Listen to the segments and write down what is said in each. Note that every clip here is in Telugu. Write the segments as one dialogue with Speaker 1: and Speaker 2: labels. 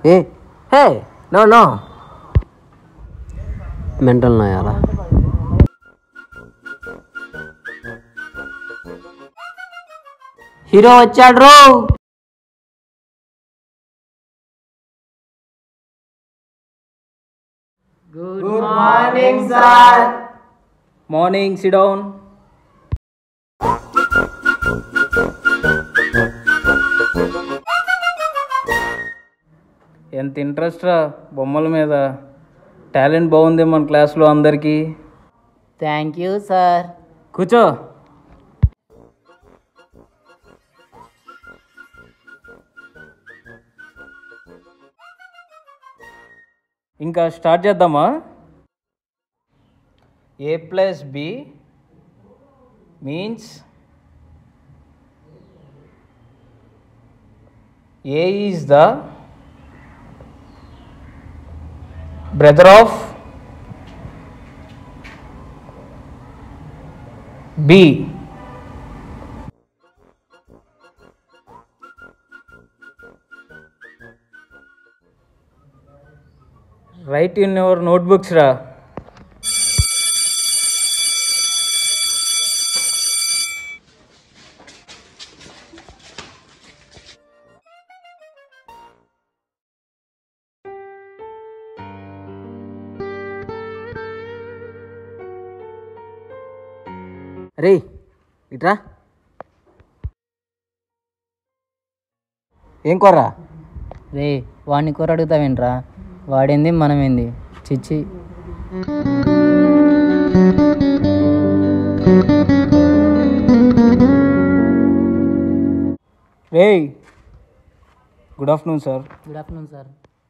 Speaker 1: ఏ
Speaker 2: హే నో నో
Speaker 1: మెంటల్ నాయాలా
Speaker 2: హీరో వచ్చాడు రో good morning sir
Speaker 3: morning sit down ఎంత ఇంట్రెస్ట్ రా బొమ్మల మీద టాలెంట్ బాగుంది మన క్లాస్లో అందరికీ
Speaker 2: థ్యాంక్ యూ సార్
Speaker 3: కూర్చో ఇంకా స్టార్ట్ చేద్దామా A plus B means A is the brother of B write in your notebooks రా
Speaker 2: రే ఇట్రా ఏం కొర్రా
Speaker 4: రే వాడిని కూర అడుగుతావేంట్రా వాడేంది మనమేంది చిచ్చి
Speaker 3: రే good afternoon sir
Speaker 4: good afternoon sir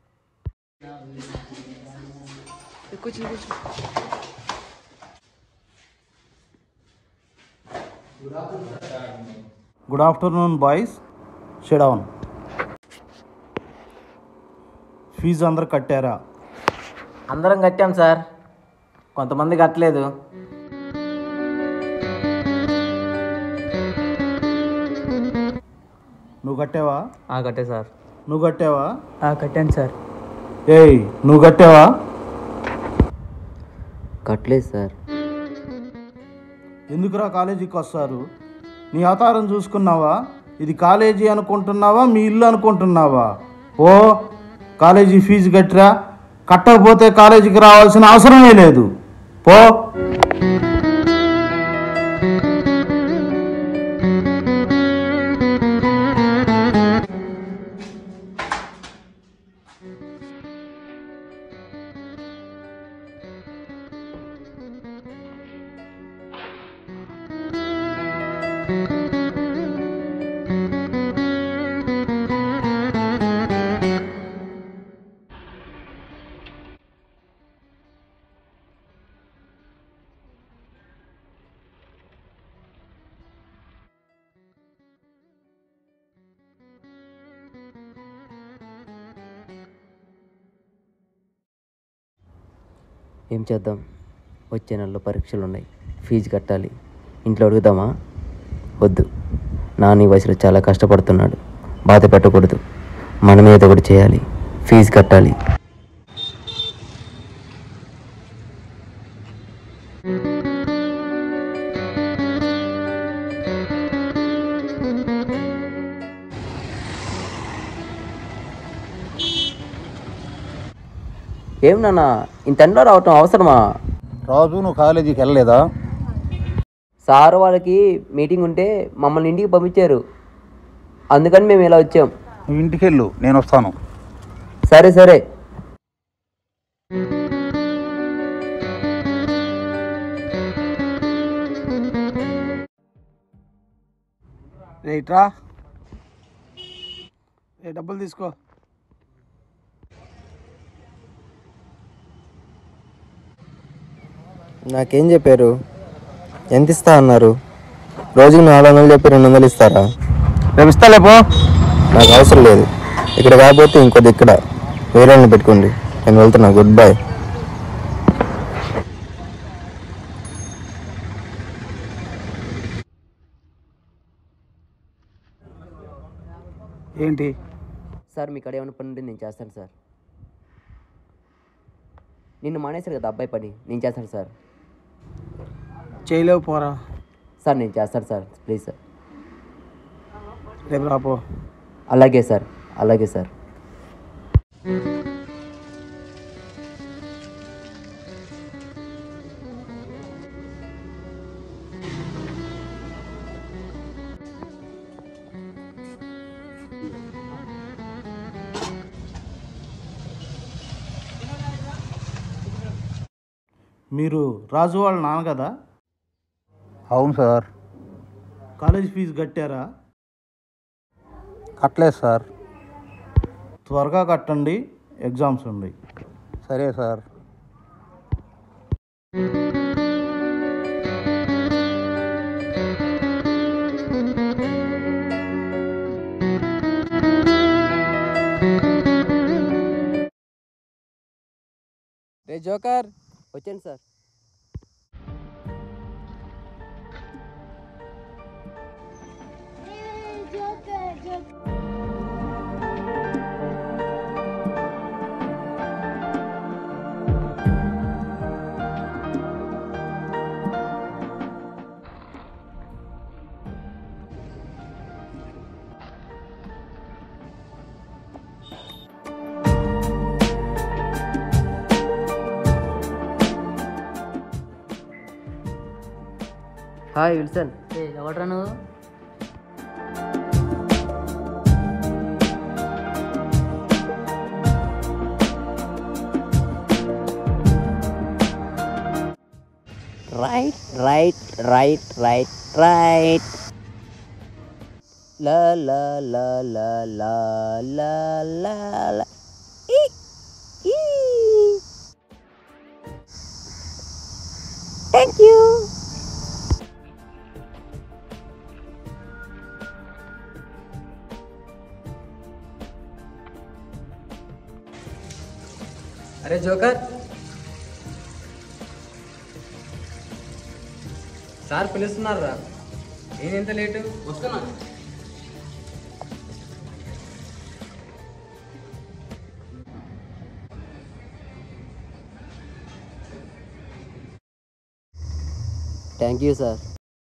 Speaker 5: good afternoon boys sit down fees అందరు కట్టారా
Speaker 2: అందరం కట్టాం సార్ కొంతమంది కట్టలేదు
Speaker 5: నువ్వు కట్టావా
Speaker 3: కట్టే సార్
Speaker 5: నువ్వు కట్టావా
Speaker 4: కట్టాను సార్
Speaker 5: ఏయ్ నువ్వు కట్టావా
Speaker 1: కట్టలేదు సార్
Speaker 5: ఎందుకురా కాలేజీకి వస్తారు నీ అవతారం చూసుకున్నావా ఇది కాలేజీ అనుకుంటున్నావా మీ ఇల్లు అనుకుంటున్నావా ఓ కాలేజీ ఫీజు కట్టిరా కట్టకపోతే కాలేజీకి రావాల్సిన అవసరమే లేదు పో
Speaker 1: ఏం చేద్దాం వచ్చే నెలలో పరీక్షలు ఉన్నాయి ఫీజు కట్టాలి ఇంట్లో అడుగుదామా వద్దు నాన్న ఈ వయసులో చాలా కష్టపడుతున్నాడు బాధ పెట్టకూడదు మనం ఏదో ఒకటి చేయాలి ఫీజు కట్టాలి ఏం నాన్న ఇంత ఎండలో రావటం అవసరమా
Speaker 5: రాజు నువ్వు కాలేజీకి వెళ్ళలేదా
Speaker 1: సార్ వాళ్ళకి మీటింగ్ ఉంటే మమ్మల్ని ఇంటికి పంపించారు అందుకని మేము ఇలా వచ్చాం
Speaker 5: నువ్వు ఇంటికి వెళ్ళు నేను వస్తాను
Speaker 1: సరే సరే
Speaker 5: రైట్రా ఏ డబ్బులు తీసుకో
Speaker 1: నాకేం చెప్పారు ఎంత ఇస్తా అన్నారు రోజుకి నాలుగు వందలు చెప్పి రెండు వందలు ఇస్తారా
Speaker 5: రేపు ఇస్తాలేపో
Speaker 1: నాకు అవసరం లేదు ఇక్కడ కాకపోతే ఇంకొద్ది ఇక్కడ వేరే పెట్టుకోండి నేను వెళ్తున్నా గుడ్ బై
Speaker 5: ఏంటి
Speaker 1: సార్ మీ కాడ ఏమైనా పని ఉంటే నేను చేస్తాను సార్ నిన్ను మానేశారు కదా అబ్బాయి పని నేను చేస్తాను సార్
Speaker 2: చేయలేవు పోరా
Speaker 1: సార్ నేను చేస్తాను సార్ ప్లీజ్ సార్
Speaker 2: రేపు రాపో
Speaker 1: అలాగే సార్ అలాగే సార్
Speaker 5: మీరు రాజు వాళ్ళ నాన్న కదా
Speaker 6: అవును సార్
Speaker 5: కాలేజ్ ఫీజు కట్టారా
Speaker 6: కట్టలేదు సార్
Speaker 5: త్వరగా కట్టండి ఎగ్జామ్స్ ఉన్నాయి
Speaker 6: సరే సార్
Speaker 1: రే జోకర్ వచ్చాను సార్ హాయ్ విల్సన్
Speaker 4: ఎవడ్రా నువ్వు
Speaker 1: right right right right right లా లా లా లా లా లా లా లా ఈ ఈ థ్యాంక్ యూ
Speaker 2: అరే జోకర్ సార్ పిలుస్తున్నారా నేను ఎంత లేటు వస్తున్నా
Speaker 1: థ్యాంక్ యూ సార్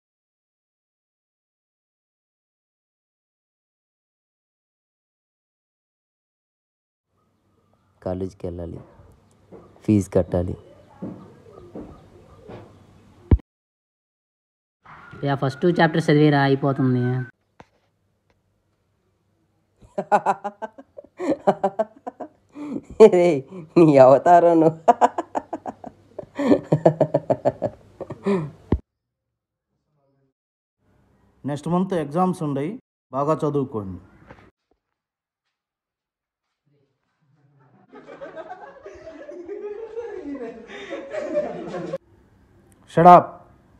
Speaker 1: కాలేజీకి వెళ్ళాలి ఫీజు కట్టాలి
Speaker 4: యా ఫస్ట్ చాప్టర్ చదివిరా అయిపోతుంది
Speaker 1: రే నీ అవతారం
Speaker 5: నెక్స్ట్ మంత్ ఎగ్జామ్స్ ఉన్నాయి బాగా చదువుకోండి షడాప్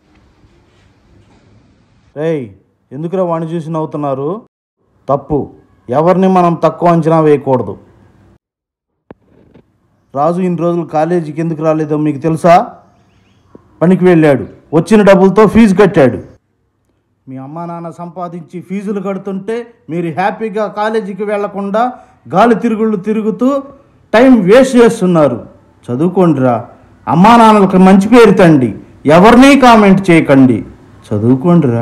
Speaker 5: రేయ్ ఎందుకురా వాణ్ణి చూసి నవ్వుతున్నారు తప్పు ఎవరిని మనం తక్కువ అంచనా వేయకూడదు రాజు ఇన్ని రోజులు కాలేజీకి ఎందుకు రాలేదో మీకు తెలుసా పనికి వెళ్ళాడు వచ్చిన డబ్బులతో ఫీజు కట్టాడు మీ అమ్మా నాన్న సంపాదించి ఫీజులు కడుతుంటే మీరు హ్యాపీగా కాలేజీకి వెళ్లకుండా గాలి తిరుగుళ్ళు తిరుగుతూ టైం వేస్ట్ చేస్తున్నారు చదువుకోండిరా అమ్మా నాన్నలకు మంచి పేరు తండి ఎవరినీ కామెంట్ చేయకండి చదువుకోండిరా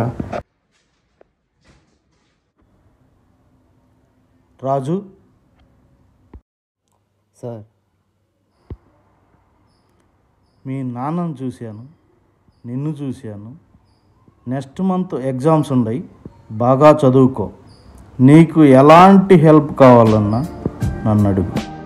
Speaker 5: రాజు
Speaker 1: సార్
Speaker 5: మీ నాన్నను చూశాను నిన్ను చూశాను నెక్స్ట్ మంత్ ఎగ్జామ్స్ ఉన్నాయి బాగా చదువుకో నీకు ఎలాంటి హెల్ప్ కావాలన్నా నన్ను అడుగు